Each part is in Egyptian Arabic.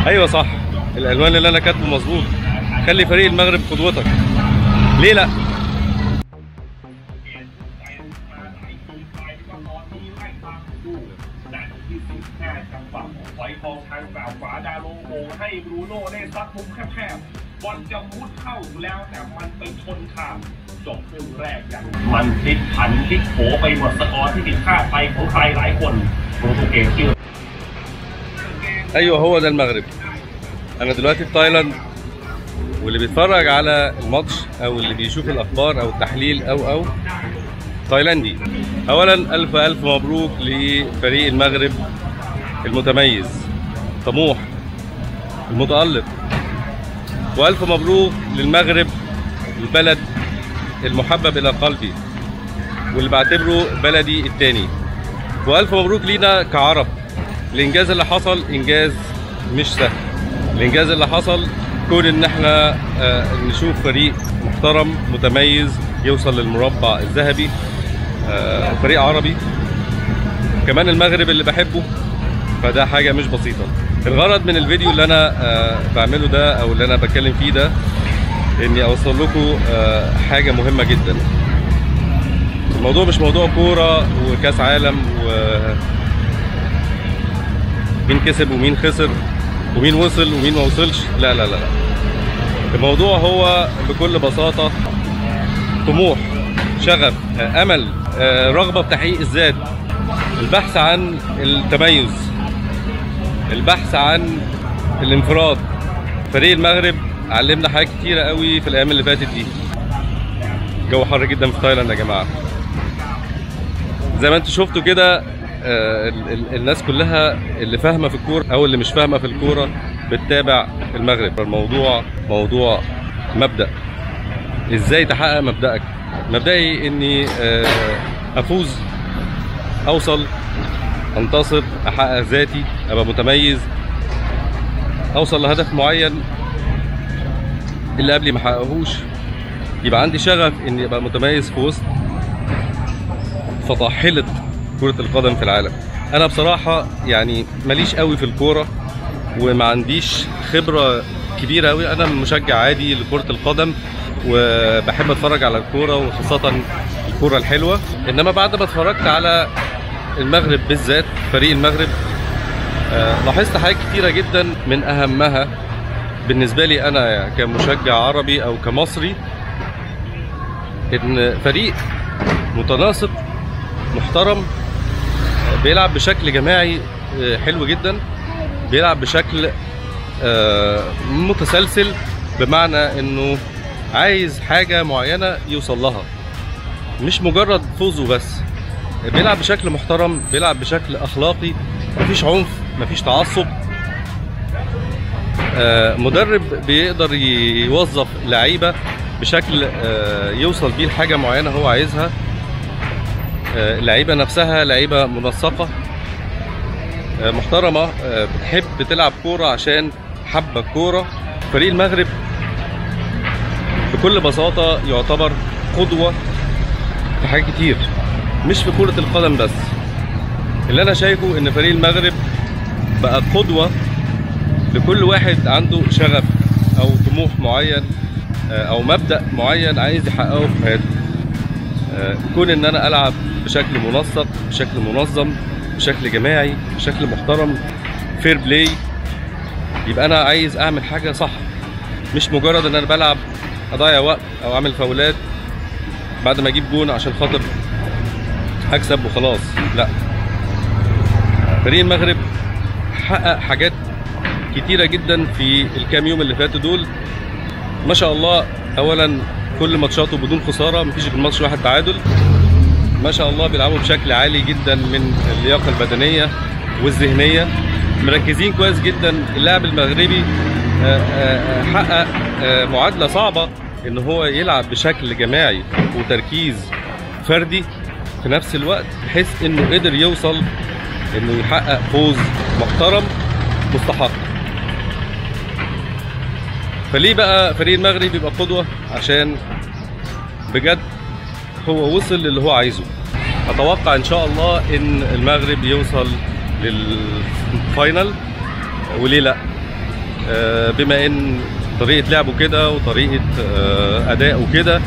ايوه صح العنوان اللي انا كاتبه مظبوط خلي فريق المغرب قدوتك ليه لا จังหวะของไฟทองทางสาวขวาดาโลโมงให้บรูโน่ได้ซัดมุมแคบๆบอลจะมุดเข้าอยู่แล้วแต่มันไปชนคามจบครึ่งแรกอย่างมันพลิกผันพลิกโผไปหมดสกอร์ที่ผิดคาดไปของใครหลายคนโปรตุเกสที่ ايوه هو ده المغرب انا دلوقتي في تايلاند واللي بيتفرج على الماتش او اللي بيشوف الاخبار او التحليل او او تايلاندي اولا الف الف مبروك لفريق المغرب المتميز طموح المتالق والف مبروك للمغرب البلد المحبب الى قلبي واللي بعتبره بلدي التاني والف مبروك لينا كعرب الانجاز اللي حصل انجاز مش سهل الانجاز اللي حصل كون ان احنا آه، نشوف فريق محترم متميز يوصل للمربع الذهبي آه، فريق عربي كمان المغرب اللي بحبه فده حاجه مش بسيطه الغرض من الفيديو اللي انا آه، بعمله ده او اللي انا بتكلم فيه ده اني اوصل لكم آه، حاجه مهمه جدا الموضوع مش موضوع كوره وكاس عالم و مين كسب ومين خسر ومين وصل ومين ما وصلش لا لا لا لا الموضوع هو بكل بساطة طموح شغف آه، أمل آه، رغبة في تحقيق الذات البحث عن التميز البحث عن الانفراد فريق المغرب علمنا حاجات كتيرة قوي في الأيام اللي فاتت دي الجو حر جدا في تايلاند يا جماعة زي ما انتوا شفتوا كده آه، ال- ال- الناس كلها اللي فاهمه في الكوره او اللي مش فاهمه في الكوره بتتابع المغرب الموضوع موضوع مبدا ازاي تحقق مبدأك مبدئي اني آه، افوز اوصل انتصر احقق ذاتي ابقى متميز اوصل لهدف معين اللي قبلي ما حققهوش يبقى عندي شغف اني ابقى متميز في وسط فطاحله كرة القدم في العالم انا بصراحة يعني ماليش قوي في الكورة وما عنديش خبرة كبيرة قوي انا مشجع عادي لكرة القدم وبحب اتفرج على الكورة وخاصة الكورة الحلوة انما بعد ما اتفرجت على المغرب بالذات فريق المغرب آه، لاحظت حاجات كتيرة جدا من اهمها بالنسبة لي انا كمشجع عربي او كمصري ان فريق متناسق محترم بيلعب بشكل جماعي آه، حلو جدا بيلعب بشكل آه، متسلسل بمعنى انه عايز حاجة معينة يوصل لها مش مجرد فوزه بس بيلعب بشكل محترم بيلعب بشكل اخلاقي مفيش عنف مفيش تعصب آه، مدرب بيقدر يوظف لعيبة بشكل آه، يوصل بيه لحاجة معينة هو عايزها آه، اللعيبه نفسها لعيبه منسقه آه، محترمه آه، بتحب تلعب كوره عشان حابه الكوره فريق المغرب بكل بساطه يعتبر قدوه في حاجات كتير مش في كره القدم بس اللي انا شايفه ان فريق المغرب بقى قدوه لكل واحد عنده شغف او طموح معين آه، او مبدا معين عايز يحققه في حياته آه، كون ان انا العب بشكل منسق بشكل منظم بشكل جماعي بشكل محترم فير بلاي يبقى انا عايز اعمل حاجه صح مش مجرد ان انا بلعب اضيع وقت او اعمل فاولات بعد ما اجيب جون عشان خاطر اكسب وخلاص لا فريق المغرب حقق حاجات كتيرة جدا في الكام يوم اللي فاتوا دول ما شاء الله اولا كل ماتشاته بدون خساره مفيش غير ماتش واحد تعادل ما شاء الله بيلعبوا بشكل عالي جدا من اللياقه البدنيه والذهنيه مركزين كويس جدا اللاعب المغربي آه، آه، حقق آه، معادله صعبه ان هو يلعب بشكل جماعي وتركيز فردي في نفس الوقت بحيث انه قدر يوصل انه يحقق فوز محترم مستحق فليه بقى فريق المغرب يبقى قدوة عشان بجد هو وصل للي هو عايزه اتوقع ان شاء الله ان المغرب يوصل للفاينل وليه لا آه، بما ان طريقه لعبه كده وطريقه آه، ادائه كده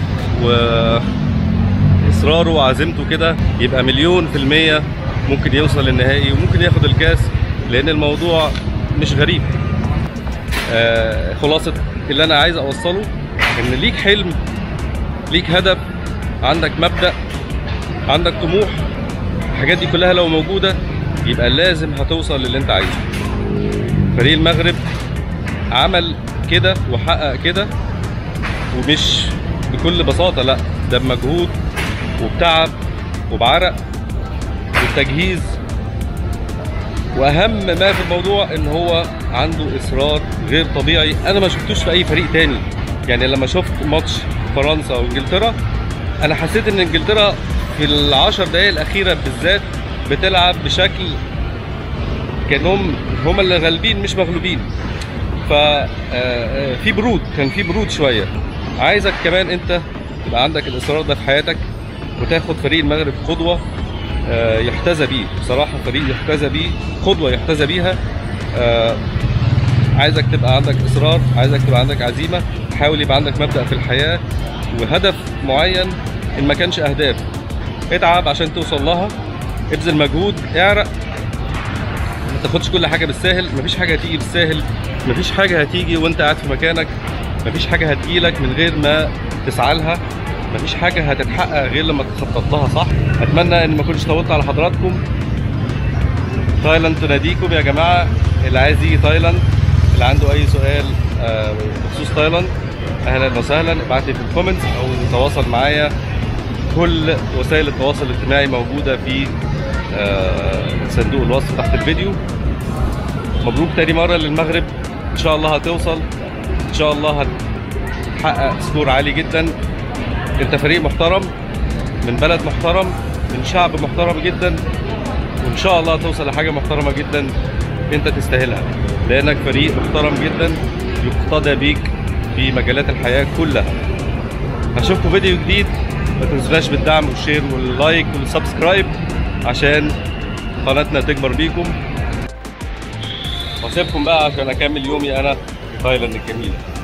واصراره وعزيمته كده يبقى مليون في الميه ممكن يوصل للنهائي وممكن ياخد الكاس لان الموضوع مش غريب آه، خلاصه اللي انا عايز اوصله ان ليك حلم ليك هدف عندك مبدا عندك طموح الحاجات دي كلها لو موجوده يبقى لازم هتوصل للي انت عايزه فريق المغرب عمل كده وحقق كده ومش بكل بساطه لا ده بمجهود وبتعب وبعرق وبتجهيز واهم ما في الموضوع ان هو عنده اصرار غير طبيعي انا ما شفتوش في اي فريق تاني يعني لما شفت ماتش فرنسا وانجلترا انا حسيت ان انجلترا في العشر دقائق الاخيره بالذات بتلعب بشكل كانهم هم اللي غالبين مش مغلوبين ف آه، آه، في برود كان في برود شويه عايزك كمان انت يبقى عندك الاصرار ده في حياتك وتاخد فريق المغرب قدوه آه، يحتذى بيه بصراحه فريق يحتذى بيه قدوه يحتذى بيها آه، عايزك تبقى عندك اصرار عايزك تبقى عندك عزيمه حاول يبقى عندك مبدا في الحياه وهدف معين ان ما كانش اهداف اتعب عشان توصل لها ابذل مجهود اعرق ما تاخدش كل حاجه بالساهل مفيش حاجه هتيجي بالساهل مفيش حاجه هتيجي وانت قاعد في مكانك مفيش حاجه هتجيلك من غير ما تسعى لها مفيش حاجه هتتحقق غير لما تخطط لها صح اتمنى ان ما كنتش طولت على حضراتكم تايلاند تناديكم يا جماعه اللي عايز يجي تايلاند اللي عنده اي سؤال آه، بخصوص تايلاند اهلا وسهلا ابعت لي في الكومنتس او تواصل معايا كل وسائل التواصل الاجتماعي موجوده في آه، صندوق الوصف تحت الفيديو مبروك تاني مره للمغرب ان شاء الله هتوصل ان شاء الله هتحقق سكور عالي جدا انت فريق محترم من بلد محترم من شعب محترم جدا وان شاء الله هتوصل لحاجه محترمه جدا انت تستاهلها لانك فريق محترم جدا يقتدى بيك في مجالات الحياه كلها هشوفكم فيديو جديد ما تنسوناش بالدعم والشير واللايك والسبسكرايب عشان قناتنا تكبر بيكم واسيبكم بقى عشان اكمل يومي انا في تايلاند الجميله